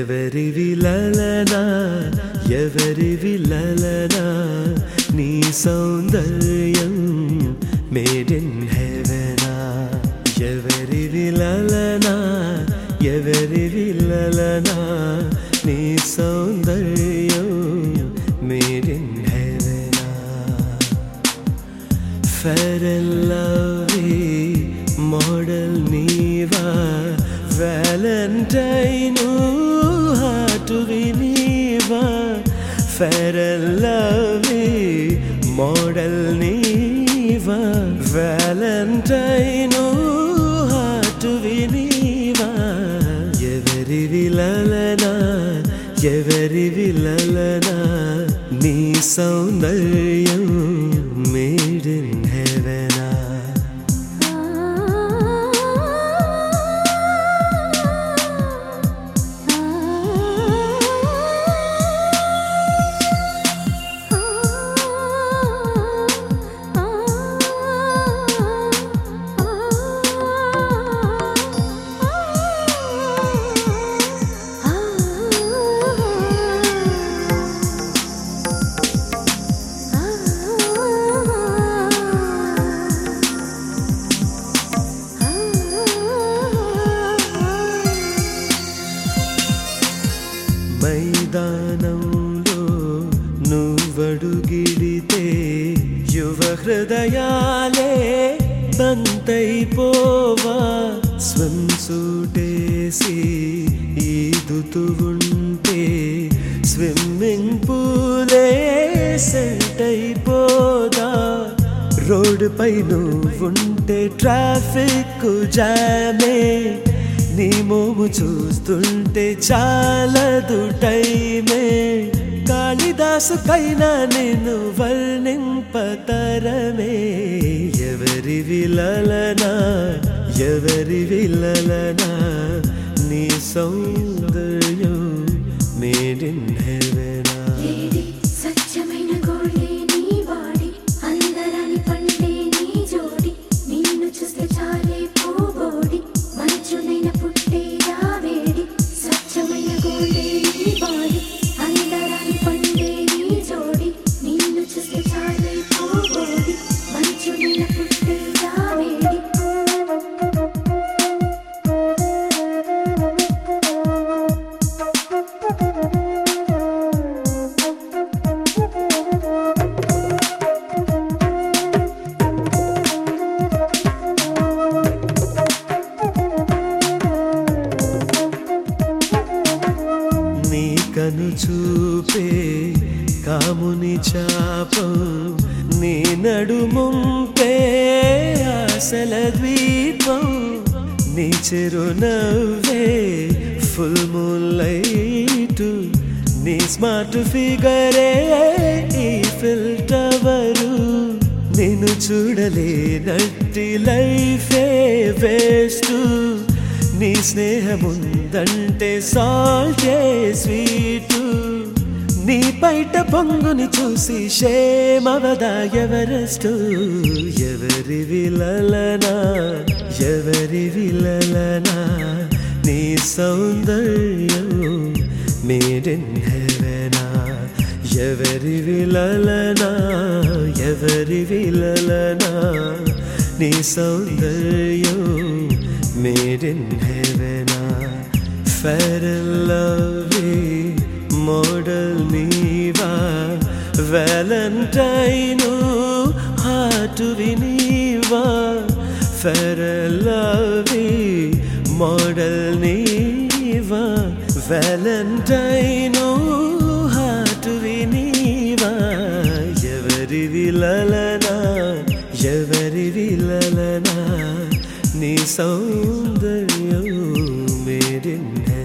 ఎవరి విలలనా ఎవరి విలలనా నీ సౌందర్యం మేడ్ ఇన్ హెవెనా ఎవరి విలలనా ఎవరి విలలనా నీ సౌందర్యం మేడ్ ఇన్ హెవెనా ఫెర్ లవ్లీ మోడల్ నీవా వ్యాలంటైను హాటు వినీవా ఫెర్ లవ్లీ మోడల్ నీవా వ్యాలంటైను హాటు వినీవా ఎవరి విలలనా ఎవరి విలలనా నీ సౌందర్యం మేడ్ ఇన్ హెవెనా మైదానంలో నువ్వడుగిడితే యువ హృదయాలే బంతైపోవా స్విమ్ సూటేసి ఈదుతూ ఉంటే స్విమ్మింగ్ పూలే సెట్ అయిపోదా రోడ్డు పై నువ్వుంటే ట్రాఫిక్ జామే నీ మోము చూస్తుంటే చాలదు టైమే కాళిదాసు కైనా నేను వర్ణింపతరమే ఎవరి విలలనా ఎవరి విలలనా నీ సౌందర్యం మేడ్ ఇన్ హెవెనా లేడి సత్యమైన గోల్డే నీ వాడి అందరాని పండే నీ జోడి నిన్ను చూస్తే చాలే పోబోడి మంచునైన పుట్టే వేడి స్వచ్ఛమైన గోల్డే నీ వాడి అందరాని పండే నీ జోడి నిన్ను చూస్తే చాలే పోబోడి మంచునైన పుట్టే వేడి నీ కను చూపే కాముని చాపం నీ నడుముంపే ఆశల ద్వీపం నీ చిరునవ్వే ఫుల్ మూన్ లైటు నీ స్మార్ట్ ఫిగరే ఈ ఫిల్టవరు నేను చూడలేనట్టి లైఫే వేస్ట్ నీ స్నేహముందంటే సాల్టే స్వీటు నీ బయట పొంగుని చూసి షేమవదా ఎవరెస్టు ఎవరి విలలనా ఎవరి విలలనా నీ సౌందర్యం మేడ్ ఇన్ హెవెనా ఎవరి విలలనా ఎవరి విలలనా నీ సౌందర్యం మేడ్ ఇన్ హెవెనా ఫెర్ లవ్లీ మోడల్ నీవా వ్యాలంటైను హాటు వినీవా ఫెర్ లవ్లీ మోడల్ నీవా వ్యాలంటైను హాటు వినీవా ఎవరి విలలనా ఎవరి విలలనా నీ సౌందర్యం మేడ్ ఇన్